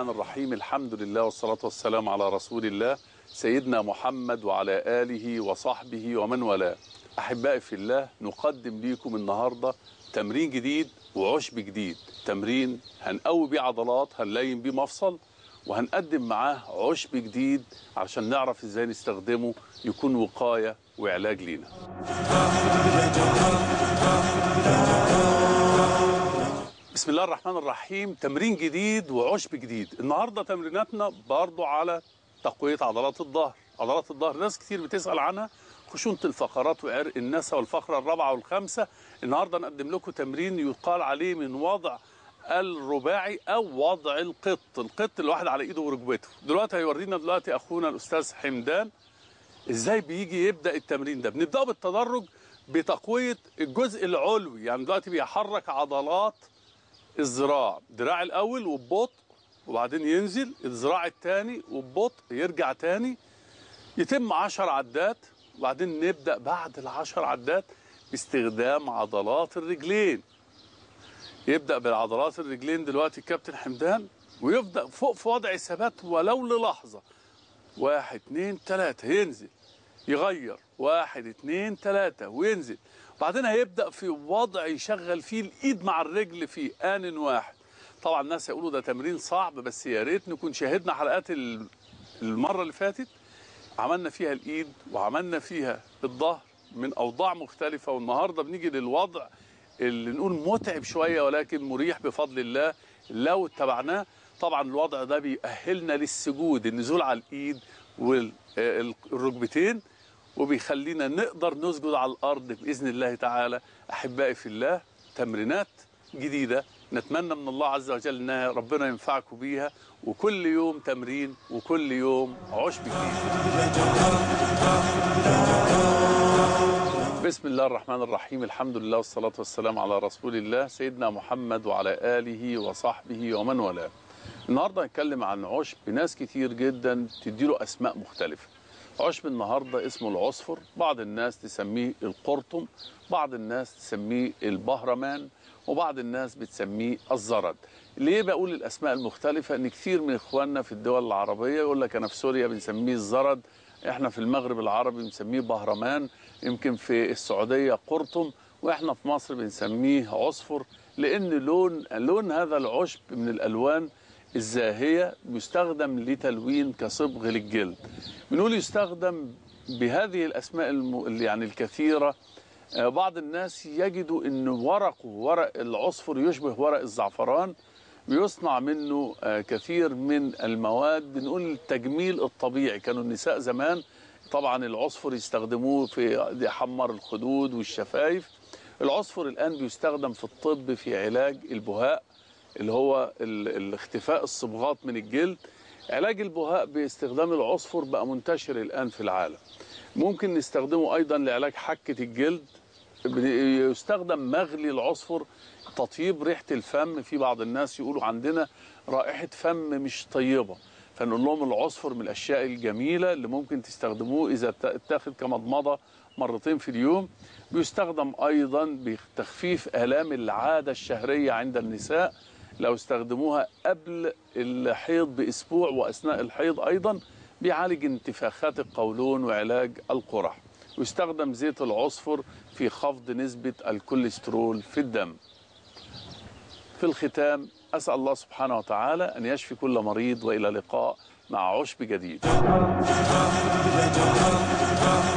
الرحمن الرحيم الحمد لله والصلاة والسلام على رسول الله سيدنا محمد وعلى آله وصحبه ومن والاه أحبائي في الله نقدم لكم النهاردة تمرين جديد وعشب جديد تمرين هنقوي بيه عضلات هنلين بيه مفصل وهنقدم معاه عشب جديد علشان نعرف ازاي نستخدمه يكون وقاية وعلاج لينا بسم الله الرحمن الرحيم تمرين جديد وعشب جديد النهارده تمريناتنا برضو على تقوية عضلات الظهر عضلات الظهر ناس كتير بتسأل عنها خشونة الفقرات وعرق النسا والفقرة الرابعة والخامسة النهارده نقدم لكم تمرين يقال عليه من وضع الرباعي او وضع القط القط الواحد على ايده وركبته دلوقتي هيورينا دلوقتي اخونا الاستاذ حمدان ازاي بيجي يبدا التمرين ده بنبداه بالتدرج بتقويه الجزء العلوي يعني دلوقتي بيحرك عضلات الذراع دراع الاول وببطء وبعدين ينزل الذراع الثاني وببطء يرجع تاني يتم 10 عدات وبعدين نبدا بعد العشر عدات باستخدام عضلات الرجلين يبدا بالعضلات الرجلين دلوقتي الكابتن حمدان ويبدا فوق في وضع ثبات ولو للحظه واحد اتنين تلاته ينزل يغير واحد اتنين تلاته وينزل بعدين هيبدا في وضع يشغل فيه الايد مع الرجل في ان واحد طبعا الناس هيقولوا ده تمرين صعب بس يا ريت نكون شاهدنا حلقات المره اللي فاتت عملنا فيها الايد وعملنا فيها الظهر من اوضاع مختلفه والنهارده بنيجي للوضع اللي نقول متعب شويه ولكن مريح بفضل الله لو اتبعناه طبعا الوضع ده بيأهلنا للسجود النزول على الايد والركبتين وبيخلينا نقدر نسجد على الارض باذن الله تعالى احبائي في الله تمرينات جديده نتمنى من الله عز وجل انها ربنا ينفعكم بيها وكل يوم تمرين وكل يوم عشب جديد بسم الله الرحمن الرحيم الحمد لله والصلاة والسلام على رسول الله سيدنا محمد وعلى آله وصحبه ومن والاه النهاردة هنتكلم عن عشب ناس كتير جدا تديله أسماء مختلفة عشب النهاردة اسمه العصفر بعض الناس تسميه القرطم بعض الناس تسميه البهرمان وبعض الناس بتسميه الزرد ليه بقول الأسماء المختلفة ان كتير من إخواننا في الدول العربية يقول لك أنا في سوريا بنسميه الزرد احنا في المغرب العربي بنسميه بهرمان يمكن في السعودية قرطم واحنا في مصر بنسميه عصفر لان لون لون هذا العشب من الالوان الزاهية يستخدم لتلوين كصبغ للجلد بنقول يستخدم بهذه الاسماء الم... يعني الكثيرة بعض الناس يجدوا ان ورقه ورق العصفر يشبه ورق الزعفران بيصنع منه كثير من المواد بنقول التجميل الطبيعي كانوا النساء زمان طبعا العصفر يستخدموه في يحمر الخدود والشفايف العصفر الآن بيستخدم في الطب في علاج البهاء اللي هو الاختفاء الصبغات من الجلد علاج البهاء باستخدام العصفر بقى منتشر الآن في العالم ممكن نستخدمه أيضا لعلاج حكة الجلد يستخدم مغلي العصفر تطيب ريحة الفم في بعض الناس يقولوا عندنا رائحة فم مش طيبة فنقول لهم العصفر من الأشياء الجميلة اللي ممكن تستخدموه إذا اتاخد كمضمضة مرتين في اليوم بيستخدم أيضا بتخفيف آلام العادة الشهرية عند النساء لو استخدموها قبل الحيض بأسبوع وأثناء الحيض أيضا بيعالج انتفاخات القولون وعلاج القرح ويستخدم زيت العصفر في خفض نسبة الكوليسترول في الدم في الختام أسأل الله سبحانه وتعالى أن يشفي كل مريض وإلى لقاء مع عشب جديد